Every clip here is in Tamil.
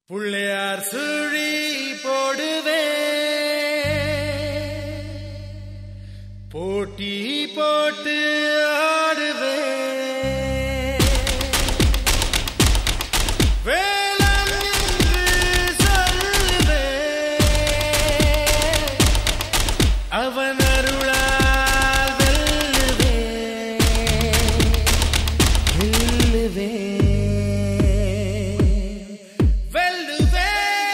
புள்ளையார் சுழி போடுவே போட்டி போட்டு ஆடுவே வேளாண் என்று சொல்லுவே அவன் அருளால் வெல்லுவே வெல்லுவே வெல்லுவே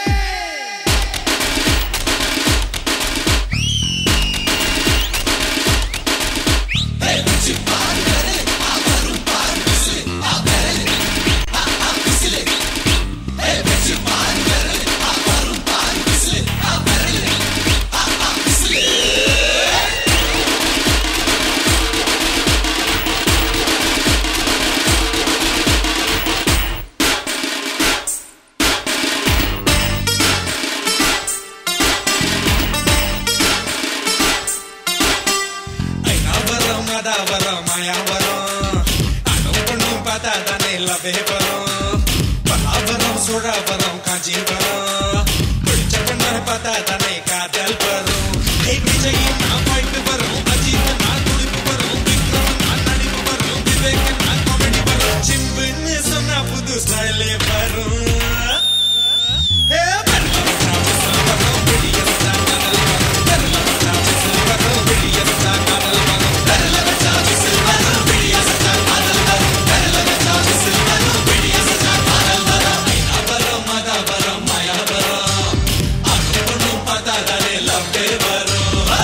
ஐநாவரம் அதாவரம் மாயாவரம் அணும் பொண்ணும் பார்த்தா தானே லவே வரும் பலாவரம் சுழாவரம் காஞ்சிபுரம் பிடிச்ச பொண்ணு பார்த்தா தானே காதல் வரும் ஏய் விஜய் நான் போயிட்டு வரும் அஜித் நான் துடிப்பு வரும் விக்ரம் நான் நடிப்பு வரும் விவேக் நான் காமெடி வரும் சிம்புன்னு சொன்னா புது ஸ்டைலே வரும் ஏ பெருமை வரும் வெளிய வந்தா காதல் வரும் பெருமை வரும் வெளிய வந்தா காதல் வரும் பெருமை வரும் வெளிய வந்தா காதல் வரும் பெருமை வரும் வெளிய வந்தா காதல் வரும் ஐநாவரம் அதாவரம் மாயாவரம் அணும் பொண்ணும் பார்த்தா தானே லவ்வே வரும்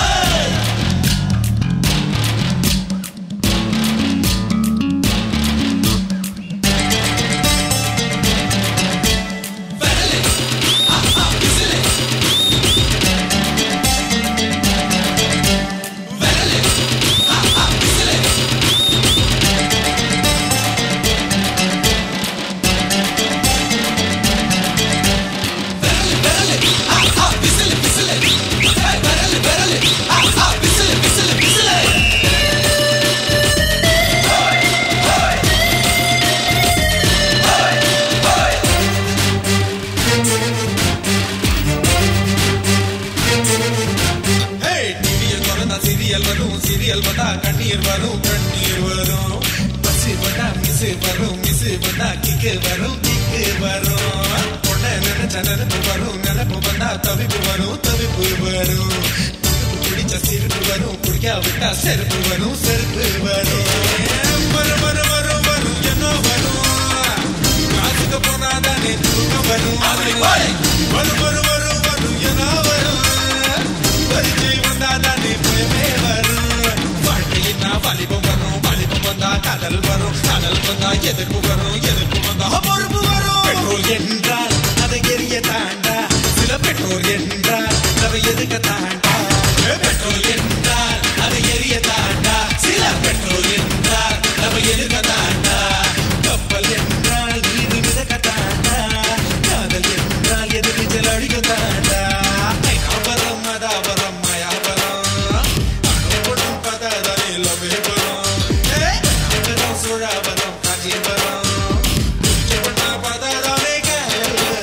ஹேய் டிவிய திறந்தா சீரியல் வரும் சீரியல் வந்தா கண்ணீர் வரும் கண்ணீர் வரும் பஸ் வந்தா மிஸ் வரும் மிஸ் வந்தா கிக்கு வரும் கிக்கு வரும் பொண்ண நினைச்ச நினைப்பு வரும் நினைப்பு வந்தா தவிப்பு வரும் தவிப்பு வரும் துடுப்பு பிடிச்ச சிரிப்பு வரும் குடிக்கா விட்டா செருப்பு வரும் செருப்பு வரும் வரும் வரும் வரும் வரும் என்ன வரும் காசுக்கு போனாதானே தூக்கம் வரும் வரும் வரும் வரும் வரும் என்ன வரும் பரிச்சை வந்தாதானே பயமே வரும் வாழ்க்கையினா வாலிபம் வரும் வாலிபம் வந்தா காதல் வரும் காதல் வந்தா எதிர்ப்பு வரும் எதிர்ப்பு வந்தா பொறுப்பு வரும் பெட்ரோல் என்றால் அதை எரிய தாண்டா சில பெட்ரோல் என்றால் அதை எதுக்க தாண்டா ஏ, பெட்ரோல் என்றால் அதை எரிய தாண்டா சில பெட்ரோல் என்றால் அதை எதுக்க தாண்டா கப்பல் என்றால் மீது மிதக்க தாண்டா காதல் என்றால் எதிர்நீச்சல் அடிக்க தாண்டா ஐநாவரம் அதாவரம் மாயாவரம் அணும் பொண்ணும் பார்த்தா தானே லவ்வே வரும் ஐநாவரம் சுழாவரம் காஞ்சிபுரம் பிடிச்ச பொண்ணா பார்த்தா தானே காதல் வரும்.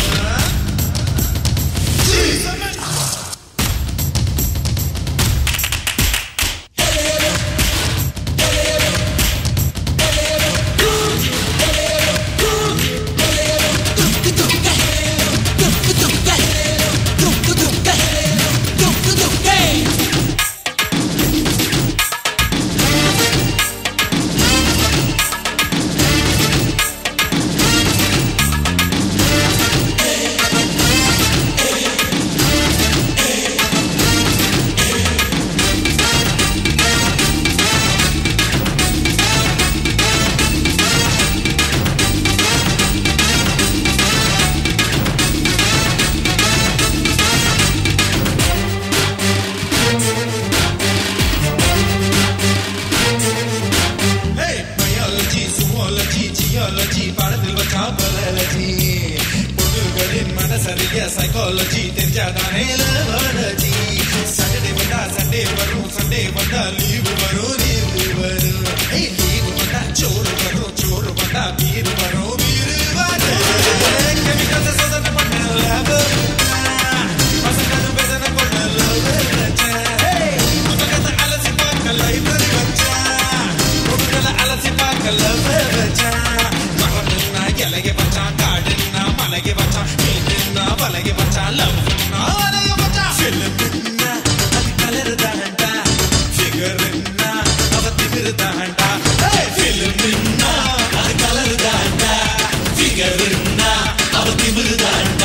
Hey, biology, zoology, geology, பாடத்தில் வச்சா biology. பொண்ணுகளின் மனசறிய psychology தெரிஞ்சாதானே biology. Saturday வந்தா Sunday வரும், Sunday வந்தா leave வரும், leave வரும். Hey, leave வந்தா சோறு வரும், சோறு வந்தா beer வரும், beer வரும். Chemicals சொந்த வலைய வச்சான் மீனா வலைய வச்சான் லவ் வலைய வச்சான் ஃபிலிம்னா அது கலர் தாண்டா ஃபிகர்னா அவ திமிரு தாண்டா ஃபிலிம்னா அது கலர் தாண்டா ஃபிகர்னா அவ திமிரு தாண்டா